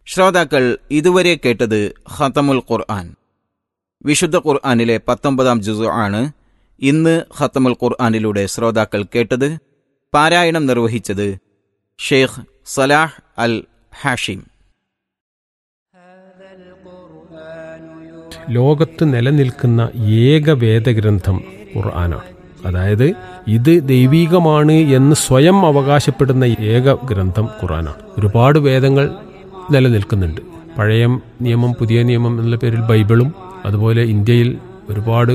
ശ്രോതാക്കൾ ഇതുവരെ കേട്ടത് ഖത്തമുൽ ഖുർആൻ വിശുദ്ധ ഖുർആനിലെ പത്തൊമ്പതാം ജുസു ആണ് ഇന്ന് ഖത്തമുൽ ഖുർആനിലൂടെ ശ്രോതാക്കൾ കേട്ടത് പാരായണം നിർവഹിച്ചത് ഷെയ്ഖ് സലാഹ് അൽ ഹാഷിം ലോകത്ത് നിലനിൽക്കുന്ന ഏക വേദഗ്രന്ഥം ഖുർആനാണ് അതായത് ഇത് ദൈവീകമാണ് എന്ന് സ്വയം അവകാശപ്പെടുന്ന ഏക ഗ്രന്ഥം ഖുർആനാണ് ഒരുപാട് വേദങ്ങൾ നിലനിൽക്കുന്നുണ്ട് പഴയ നിയമം പുതിയ നിയമം എന്നുള്ള പേരിൽ ബൈബിളും അതുപോലെ ഇന്ത്യയിൽ ഒരുപാട്